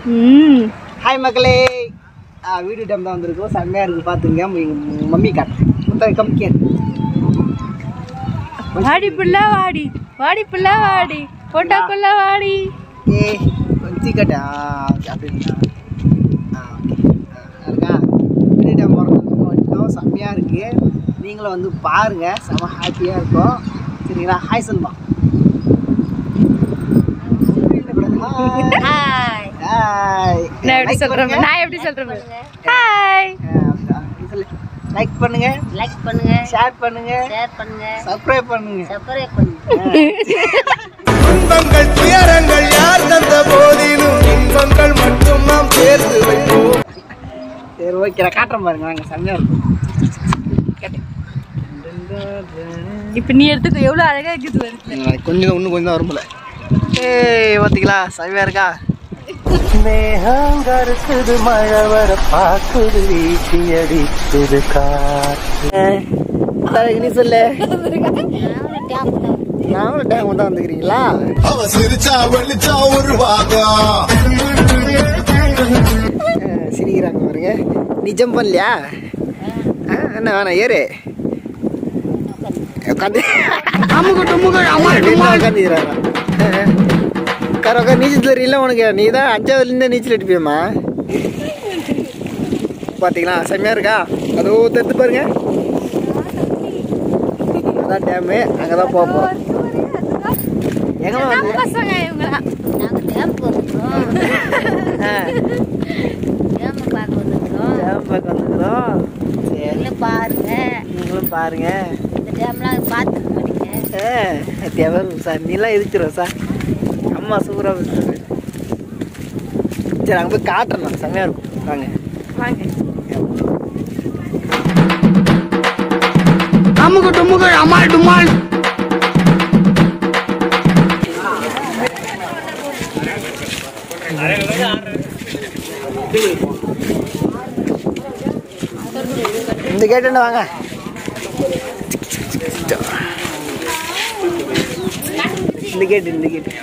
ம் ஹாய் மக்களே ஆ video time தான் வந்திருக்கோம் செம்மையாக இருக்குது பார்த்துங்க எங்கள் மம்மி காட்டுறேன் முத்தாய் கம்மிக்கேன் வாடி புள்ள வாடி வாடி புள்ள வாடி போட்டோக்குள்ள வாடி ஏ கொஞ்சம் கட்டு ஆ okay, அப்படிங்களா ஆ ஓகே ஆ இருக்கா வீடியோ டைம் வரதுக்கு மட்டும் செம்மையாக இருக்குது நீங்களும் வந்து பாருங்கள் செம்ம ஹாப்பியாக இருக்கும் சரிங்களா ஹாய் சொல்லுமா ஹாய் ஹாய் நான் எப்படி சொல்றேன் நான் எப்படி சொல்றேன் ஹாய் லைக் பண்ணுங்க லைக் பண்ணுங்க ஷேர் பண்ணுங்க ஷேர் பண்ணுங்க சப்ஸ்கிரைப் பண்ணுங்க சப்ஸ்கிரைப் பண்ணுங்க துன்பங்கள் துயரங்கள் யார் தந்த போதிலும் இன்பங்கள் மட்டும் நாம் சேர்த்து வைப்போம் சரி ஓகே நான் காட்டுறேன் பாருங்க வாங்க செம்மையா இருக்கும் இப்போ நீ எடுத்துக்கோ எவ்வளோ அழகா இருக்குது பாரு. கொஞ்சம் இன்னும் கொஞ்சம் வரும் போல ஏய் பார்த்தீங்களா செம்மையா இருக்கா மேகங்கருக்குது மழை வர பாக்குது வீசி அடிக்குது காற்று நீ சொல்லு நாங்களும் டேம் தான் வந்துக்கிறீங்களா அவ சிரிச்சா வெளிச்சா உருவாகும் சிரிக்கிறாங்க பாருங்க நிஜம் பண்ணலையா ஆ, என்ன வேணாம் ஏறு உட்காந்து உட்காந்துக்கிறாரா உட்கார உட்கார நீச்சல் தெரியல உனக்கு நீ தான் அஞ்சாவதுலேருந்தே நீச்சல் அடிப்பியம்மா பார்த்தீங்களா செம்மையா இருக்கா அதோ தத்து பாருங்க அதான் டேமு அங்கே தான் போக போகிறோம் எங்கே வந்து பசங்க இவங்களாம் நாங்க டேம்க்கு வந்துக்கிறோம் ஆ டேம் பார்க்க வந்துக்கிறோம் டேம் பார்க்க வந்துக்கிறோம் சரி இல்லை பாருங்க நீங்களும் பாருங்க இந்த டேம்லாம் பார்த்துக்க மாட்டீங்க தேவர் சார் நீலாம் இருக்கிறோம் சார் அம்மா சூப்பராக சரி அங்கே போய் காட்டுறேன் நான் செம்மையாக இருக்கும் வாங்க வாங்க அமுக்கு டுமுக்கு அம்மாள் டுமாள் இந்த கேட்டு வாங்க இந்த கேட்டு இந்த கேட்டு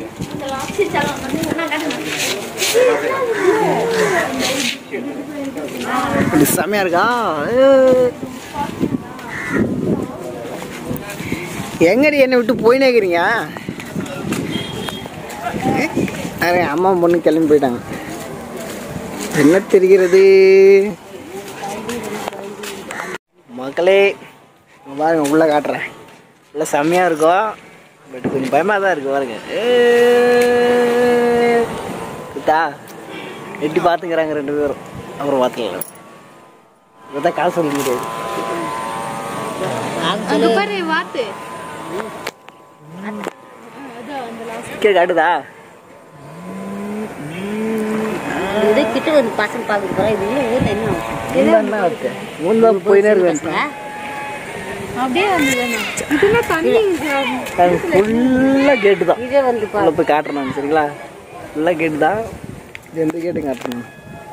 இப்படி செமையா இருக்கா ஏய். எங்கடி என்னை விட்டு போயினே இருக்கிறீங்க அரே அம்மா பொண்ணு கிளம்பி போயிட்டாங்க என்ன தெரிகிறது மக்களே இங்க பாருங்க உள்ள காட்டுறேன் உள்ள செம்மையா இருக்கும் பட் கொஞ்சம் பயமா தான் இருக்கு பாருங்க கிட்டா எட்டி பார்த்துக்கிறாங்க ரெண்டு பேரும் அப்புறம் பார்த்துக்கலாம் இதான் காசு சொல்ல முடியாது அங்க பாரு வாத்து கீழே காட்டுதா இது கிட்ட வந்து பசங்க பார்க்க போகிறோம் இது இல்லை ஊரில் என்ன என்ன இருக்கு மூணு போயினே இருக்கு அப்படியே வந்ததுண்ணா இதெல்லாம் தண்ணி ஃபுல்லாக கேட்டு தான் இதே வந்து பா உள்ள போய் காட்டுறேன் நான் சரிங்களா ஃபுல்லாக கேட்டு தான் இது எந்த கேட்டு காட்டுறேன்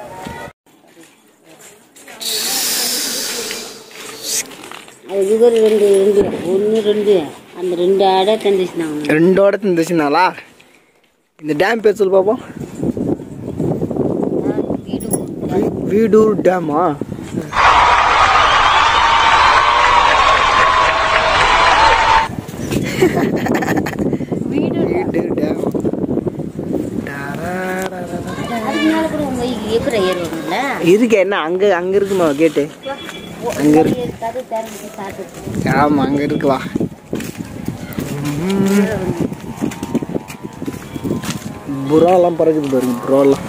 அது இது ஒரு ரெண்டு ரெண்டு ஒன்று ரெண்டு அந்த ரெண்டு ஆடை தந்துச்சுனாங்க ரெண்டோட இருந்துச்சுனாலா இந்த டேம் பேர் சொல்லு பார்ப்போம் வீ- வீடூர் டேமா வீடு டேம் அதுக்கு மேலே கூட உங்க எப்படி ஏறுவாங்கல்ல இருக்கு என்ன அங்கே அங்கே இருக்குமா கேட்டு அங்கே இருக்கு கதை திறந்து சாப்பிட்டு ஆமாம் அங்கே இருக்குவா புறாலாம் பறக்குது பாருங்க புறாலாம்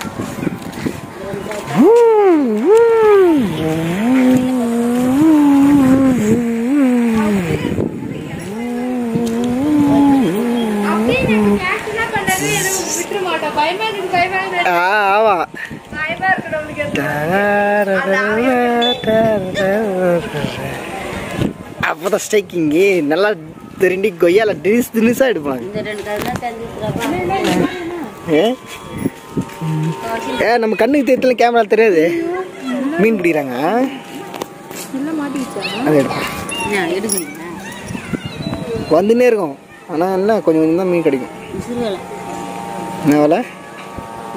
விட்டுற மாட்டோம் பயமா இருக்கு பயமா இருக்கு ஆ ஆமா பயமா இருக்கு நம்மளுக்கு அப்போதான் ஸ்டைக்கிங்கு நல்லா திருண்டி கொய்யால டினிஸ் தினிஸாக எடுப்பாங்க இந்த ரெண்டு கதை தான் தந்துச்சுறாங்க ஏ? ஏ நம்ம கண்ணுக்கு தெரியல கேமரா தெரியாது மீன் பிடிக்கிறாங்க அதை எடுப்போம் என்ன எடுக்குங்களா வந்துன்னே இருக்கும் ஆனால் என்ன கொஞ்சம் கொஞ்சம் தான் மீன் கிடைக்கும் விசிறுகளை என்ன வேலை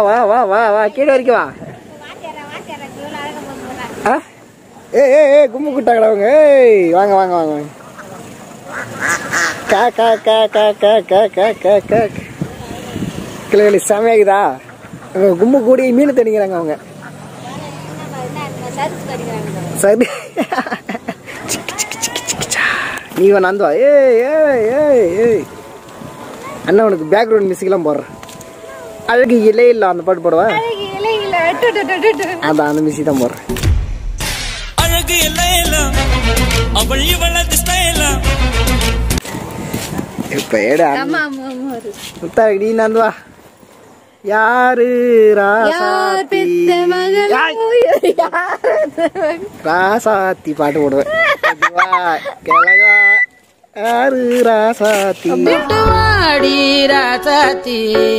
வா வா வா வா கீழே வரைக்கும் வா ஆ ஏ ஏ ஏ கும்மு குட்டாங்கடா அவங்க ஏய் வாங்க வாங்க வாங்க வாங்க கா கா கா கா கா கா கா கா கா கிளி செமையாகுதா அவங்க கும்மு கூடி மீன் தணிக்கிறாங்க அவங்க சரி நீ வேணா அந்த வா ஏய் ஏய் ஏய் ஏய் அண்ணா உனக்கு பேக்ரவுண்ட் மியூசிக்லாம் போடுறேன் அழகு இலே இல்லை அந்த பாட்டு போடுவா அதான் அந்த மியூசிக் தான் போடுறேன் அழகு எல்லாம் அவள் இவளது ஸ்டைலாம் இப்போ ஏடா ஆமா ஆமா ஆமா முத்தா நீ நான் வா யாரு யார் ராசாத்தி பெத்த மகளோ யார் ராசாத்தி பாட்டு போடுவேன் அதுவா, கிழகா யாரு ராசாத்தி வாடி ராசாத்தி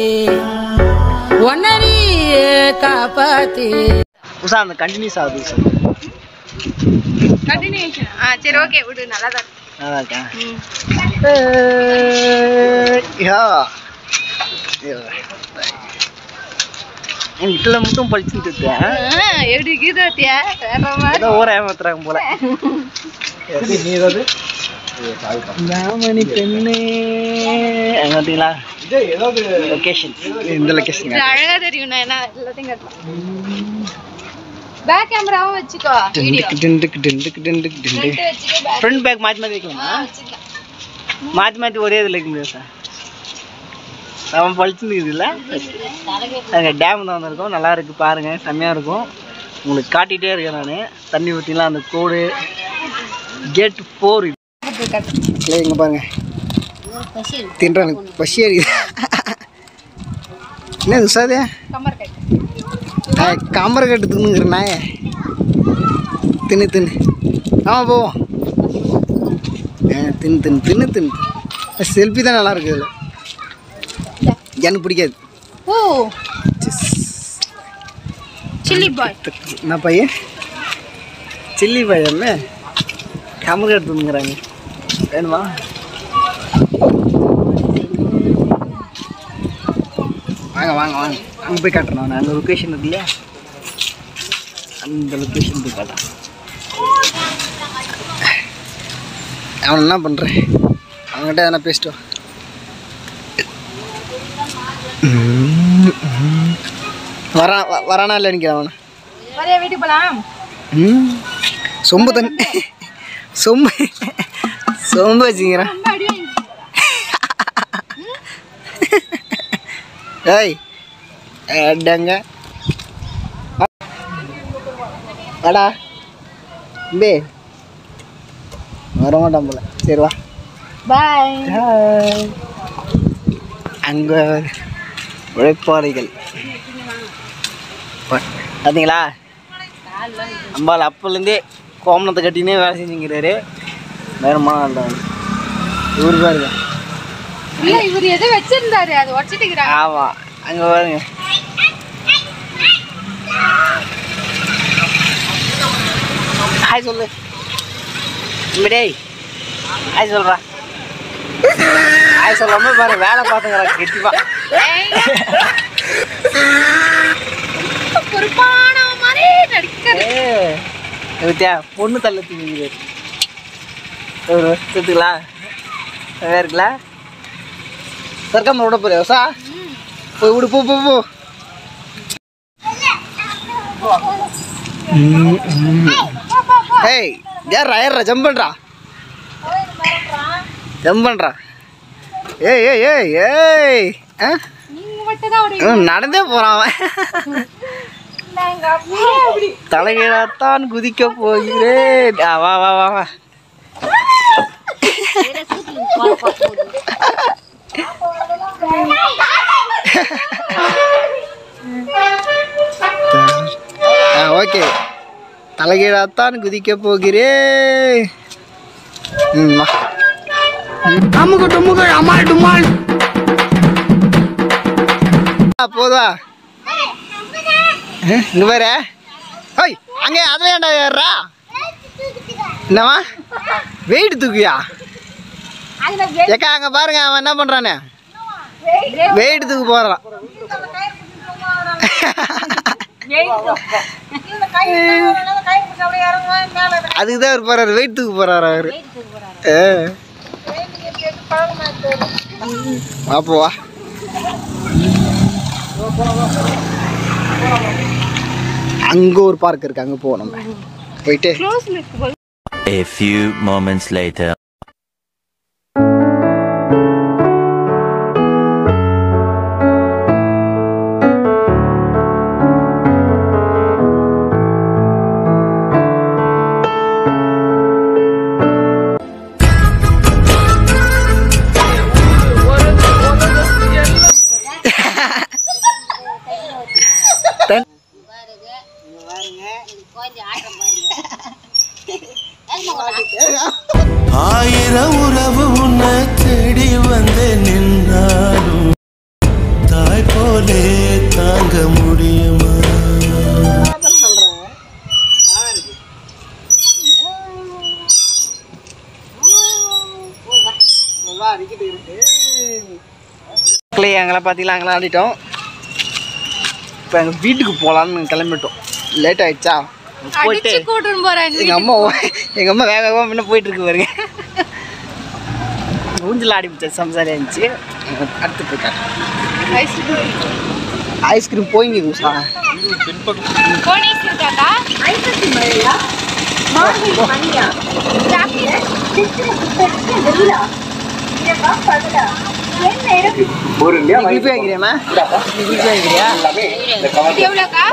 ஒன்னரி காப்பாத்தி உஷா அந்த கண்டினியூஸ் ஆகுது உஷா கண்டினியூஷன் ஆ சரி ஓகே விடு நல்லா தான் நல்லா இருக்கேன் ஏய், யா இதில் மட்டும் படிச்சுட்டு இருக்கேன் எப்படி கீதாத்தியா வேற மாதிரி ஏதோ ஊரை ஏமாத்துறாங்க போல நீ ஏதாவது ராமணி பெண்ணே அங்க பார்த்தீங்களா லொகேஷன் இந்த லொகேஷன் இது அழகா தெரியும் நான் என்ன எல்லாத்தையும் கட்டலாம் பேக் கேமராவும் வச்சுக்கோ வீடியோ ஃப்ரண்ட் பேக் மாற்றி மாற்றி வைக்கலாமா மாற்றி மாற்றி ஒரே இதில் வைக்க முடியாது சார் அவன் பழிச்சுருக்குதுல்ல அங்கே டேம் தான் வந்திருக்கோம் நல்லா இருக்கு பாருங்க செம்மையாக இருக்கும் உங்களுக்கு காட்டிகிட்டே இருக்கேன் நான் தண்ணி ஊற்றிலாம் அந்த கோடு கேட் ஃபோர் இல்லை இங்கே பாருங்க தின்றானு பசி அடிக்குது என்ன உசாதே கம்மர் கட்டு காமரை கட்டு தின்னுங்கிற நாய தின்னு தின்னு ஆமாம் போவோம் ஆ, தின்னு தின்னு தின்னு தின்னு செல்ஃபி தான் நல்லா இருக்கு இதில் எனக்கு பிடிக்காது ஓ சில்லி பாய் என்ன பையன் சில்லி பையன் கமர் எடுத்துங்கிறாங்க வேணுமா வாங்க வாங்க வாங்க அங்கே போய் காட்டுறேன் நான் அந்த லொக்கேஷன் இருக்கு இல்லையா அந்த லொக்கேஷன் போய் காட்டுறேன் அவன் என்ன பண்ணுறேன் அவன்கிட்ட எதனா பேசிட்டு வா. வரான் வ- வரானா இல்லை நிற்கிறான் அவனை வரையா வீட்டுக்கு போலாம் ம் சொம்பு தண்ணி சொம்பு சொம்பு வச்சுக்கிறேன் ரொம்ப அடி வாங்கி ஏய் அடங்க வாடா பே வர மாட்டான் போல சரி வா பாய் ஹாய். அங்க உழைப்பாளிகள் பார்த்தீங்களா அம்பாள் அப்போலேருந்தே கோமணத்தை கட்டினே வேலை செஞ்சுங்கிறாரு வேறுமா அந்த இவரு பாருங்க இல்ல இவர் எதை வச்சிருந்தாரு அது உடச்சிட்டு ஆமாம் அங்கே பாருங்க ஹாய் சொல்லு இப்படே ஹாய் சொல்கிறா ஹாய் சொல்லாம பாரு வேலை பார்த்துங்கிறா கெட்டிப்பா பொறுப்பான மாதிரி நடிக்கிறது வித்தியா பொண்ணு தள்ள தூங்கிடுது ஒரு வருஷத்துக்குலாம் வேற இருக்குல்ல சர்க்காம விட போறியா சா போய் விடு போ போ போ ஏய் ஏறா ஏறா ஜம்ப் பண்றா ஜம்ப் பண்றா ஏய் ஏய் ஏய் ஏய் ஆ நீங்க மட்டும் தான் இவன் நடந்தே போறான் அவன் தலைகீழாத்தான் குதிக்க போகிறேன் ஆ, வா வா வா வா ஆ ஓகே தலைகீழாத்தான் குதிக்க போகிறேன் ம் வா அமுக டுமுக அமால் டுமால் ஆ, போதா இங்க பாரு ஓய் அங்கே அதில் ஏன்டா ஏறா என்னவா வெயிட் தூக்கியா ஏக்கா அங்க பாருங்க அவன் என்ன பண்றானே வெயிட் தூக்கு போறான் அதுக்கு தான் அவர் போறாரு வெயிட் தூக்கு போறாரு அவரு ஏ. அப்போ வா அங்க ஒரு பார்க் இருக்கு அங்க போவோம் நம்ம போயிட்டு A few moments later. ஆயிரம் உறவு உன்னை தேடி வந்து நின்னாலும் தாய் போலே தாங்க முடியுமா மக்களே அங்கெல்லாம் பார்த்தீங்களா அங்கெல்லாம் ஆடிட்டோம் இப்போ எங்கள் வீட்டுக்கு போகலான்னு கிளம்பிட்டோம் லேட் ஆயிடுச்சா போயிட்டு அடிச்சு கூட்டுன்னு போறாங்க எங்கள் அம்மா எங்கள் அம்மா வேக வேகமாக முன்ன போயிட்டு இருக்கு பாருங்க ஊஞ்சல் ஆடி பிடிச்ச சம்சாரியா இருந்துச்சு அடுத்து போயிட்டாங்க ஐஸ்கிரீம் போயிங்க குசா கோனேஸ் இருக்காக்கா குளிப்பி வாங்கிறியாம்மா குளிப்பி வாங்கிறியா எவ்வளோக்கா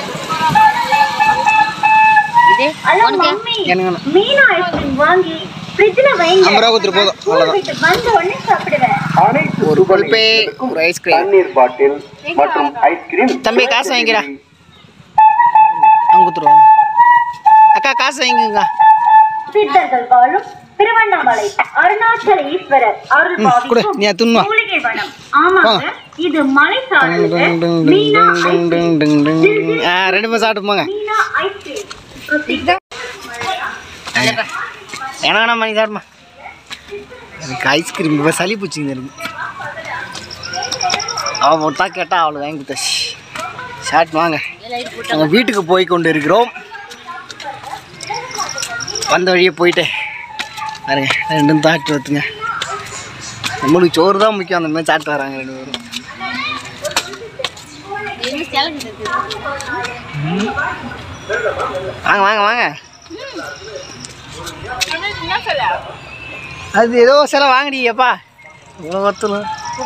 இது உனக்கு எனக்கு வேணும். மீனா ஐஸ்கிரீம் வாங்கி ஃப்ரிட்ஜ்ல வைங்க ஐம்பது ரூபா கொடுத்துட்டு போதும் ஸ்கூல் அவ்வளோதான் விட்டு வந்த உடனே சாப்பிடுவேன் ஒரு குளிப்பே ஒரு ஐஸ்கிரீம் தம்பி காசு வாங்கிக்கிறா அவங்க கொடுத்துருவாங்க அக்கா காசு வாங்கிக்கோங்க சித்தர்கள் வாழும் திருவண்ணாமலை அருணாச்சல ஈஸ்வரர் அருள் ம், கொடு, நீ அது தின்னு வா. மூலிகை வனம் ஆமாங்க வாங்க. இது மலை சார்ந்தது டிங் டிங் மீனா டிங் டிங் ஐஸ்கிரீம் டிங் டிங் டிங். ஆ ரெண்டு பேரும் சாப்பிட்டு போங்க மீனா ஐஸ்கிரீம் ருசி. என்ன வேணாம் பண்ணி சாப்பிடுமா எனக்கு ஐஸ்கிரீம் இப்போ சளி பிடிச்சிங்க இருக்கு அவள் மட்டும் கேட்டால் அவளை வாங்கி கொடுத்தாச்சு ஷார்ட் வாங்க நாங்கள் வீட்டுக்கு போய் கொண்டு இருக்கிறோம் வந்த வழியே போயிட்டு பாருங்க ரெண்டும் தாட்டு வருத்துங்க நம்மளுக்கு சோறு தான் முக்கியம் அந்த மாதிரி சாப்பிட்டு வராங்க ரெண்டு பேரும் வாங்க வாங்க வாங்க அது ஏதோ சில வாங்கினீங்கப்பா இவ்வளோ ஒருத்தல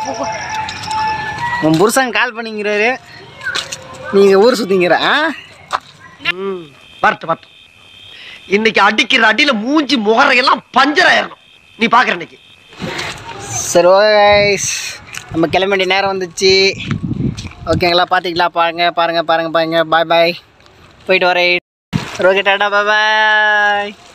உன் புருஷன் கால் பண்ணிங்கிறாரு நீங்கள் ஊர் சுற்றிங்கிற ஆ வரட்டு வரட்டும் இன்னைக்கு அடிக்கிற அடியில மூஞ்சி முகரையெல்லாம் பஞ்சர் ஆயிரணும் நீ பாக்குற இன்னைக்கு சரி ஓகே guys. நம்ம கிளம்ப வேண்டிய நேரம் வந்துச்சு ஓகேங்களா பார்த்தீங்களா பாருங்க பாருங்க பாருங்க பாருங்க பாய் பாய் போயிட்டு வரேன் ரோகே டாடா பாய் பாய்